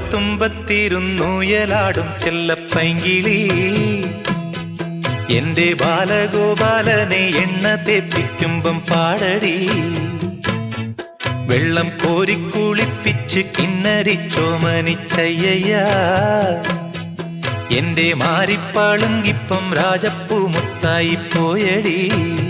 ഓലത്തുമ്പത്തിരുന്നുയലാടും ചെല്ലപ്പൈങ്കിളി എന്റെ ബാലഗോപാലനെ എണ്ണ തേപ്പിക്കുമ്പം പാടടി വെള്ളം കോരിക്കുളിപ്പിച്ച് കിന്നരിച്ചോമനിച്ചയ്യ എന്റെ മാരിപ്പാളുങ്കിപ്പം രാജപ്പൂമുത്തായി പോയടി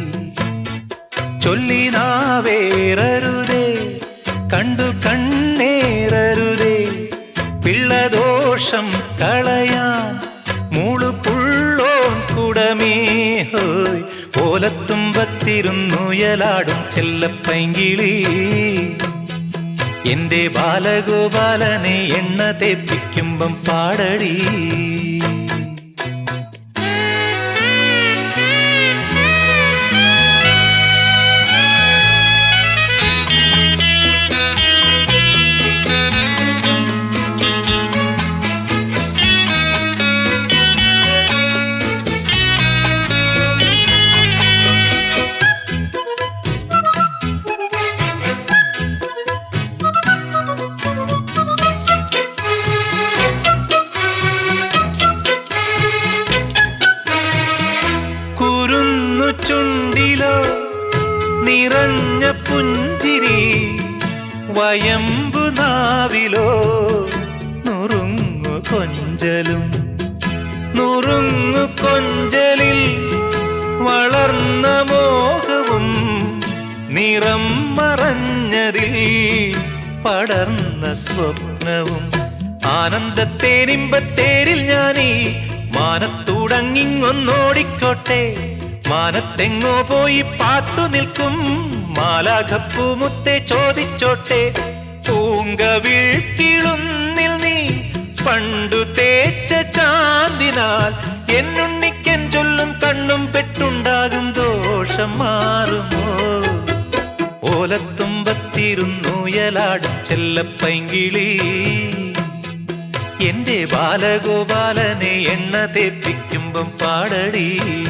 ചൊല്ലി നാവേറരുതേ കണ്ടു കണ്ണേറരുതേ പിള്ളദോഷം കളയാൻ മൂളു പുള്ളോൻ കുടമേ ഹോയ് ഓലത്തുമ്പത്തിരുന്നുയലാടും ചെല്ലപ്പൈങ്കിളി എന്റെ ബാലഗോപാലനെ എണ്ണ തേപ്പിക്കുമ്പം പാടടി കുരുന്നു ചുണ്ടിലോ നിറഞ്ഞ പുഞ്ചിരി വയമ്പു നാവിലോ നുറുങ്ങു കൊഞ്ചലും നുറുങ്ങു കൊഞ്ചലിൽ വളർന്ന മോഹവും നിറം മറഞ്ഞതിൽ പടർന്ന സ്വപ്നവും ആനന്ദത്തേനിമ്പത്തേരിൽ ഞാനീ മാനത്തൂടങ്ങിങ്ങൊന്നോടിക്കോട്ടെ മാനത്തെങ്ങോ പോയി പാത്തു നിൽക്കും മാലാഖപ്പൂമുത്തെ ചോദിച്ചോട്ടെ പൂങ്കവിഴ്ക്കിളുന്നിൽ നീ പണ്ടു തേച്ച ചാന്തിനാൽ എന്നുണ്ണിക്കൻ ചൊല്ലും കണ്ണും പെട്ടുണ്ടാകും ദോഷം മാറുമോ ഓലത്തുമ്പത്തിരുന്നുയലാടും ചെല്ലപ്പൈങ്കിളി എന്റെ ബാലഗോപാലനെ എണ്ണ തേപ്പിക്കുമ്പം പാടടി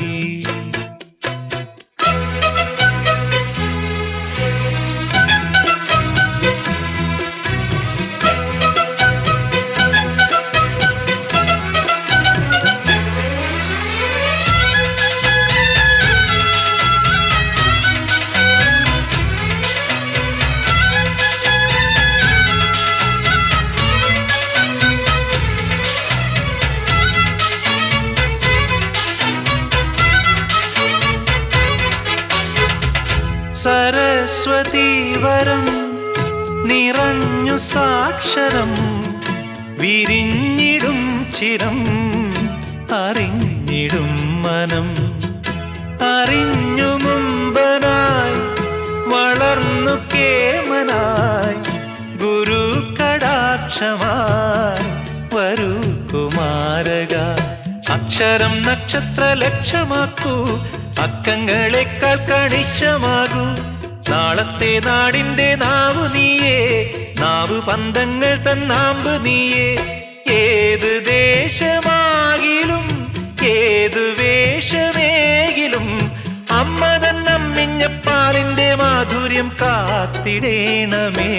സരസ്വതീവരം നിറഞ്ഞു സാക്ഷരം വിരിഞ്ഞിടും ചിരം അറിഞ്ഞിടും മനം അറിഞ്ഞു മുമ്പനായി വളർന്നു കേമനായി ഗുരു കടാക്ഷമായി വരൂ കുമാരക അക്ഷരം നക്ഷത്ര ലക്ഷ്യമാക്കൂ അക്കങ്ങളെക്കാൾ കണിശമാകൂ നാളത്തെ നാടിന്റെ നാവു നീയേ നാവു പന്തങ്ങൾ തന്നാമ്പ് നീയേ ഏത് ദേശമാകിലും ഏതു വേഷമേകിലും അമ്മ തന്നമ്മിഞ്ഞപ്പാലിന്റെ മാധുര്യം കാത്തിടേണമേ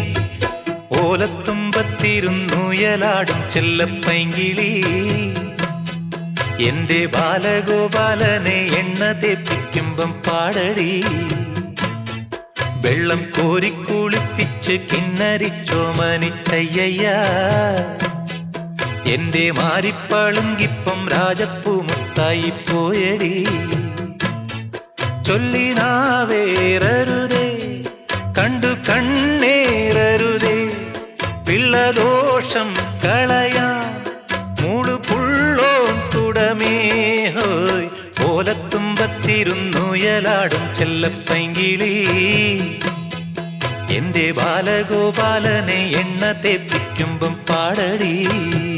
ഓലത്തുമ്പത്തിരുന്നുയലാടും ചെല്ലപ്പൈങ്കിളി എന്റെ ബാലഗോപാലനെ എണ്ണ തേപ്പിക്കുമ്പം പാടടി വെള്ളം കോരിക്കുളിപ്പിച്ച് കിന്നരിച്ചോമനിച്ചയ്യ എന്റെ മാരിപ്പളുങ്കിപ്പം രാജപ്പൂമുത്തായി പോയടി ചൊല്ലി നാവേറരുതേ കണ്ടു കണ്ണേറരുതേ പിള്ളദോഷം കളയാൻ മൂളു പുള്ളോൻ തുടമേ ഹോയ് ഓലത്തുമ്പത്തിരുന്നുയലാടും ചെല്ലപ്പൈങ്കിളി എന്റെ ബാലഗോപാലനെ എണ്ണ തേപ്പിക്കുമ്പം പാടടി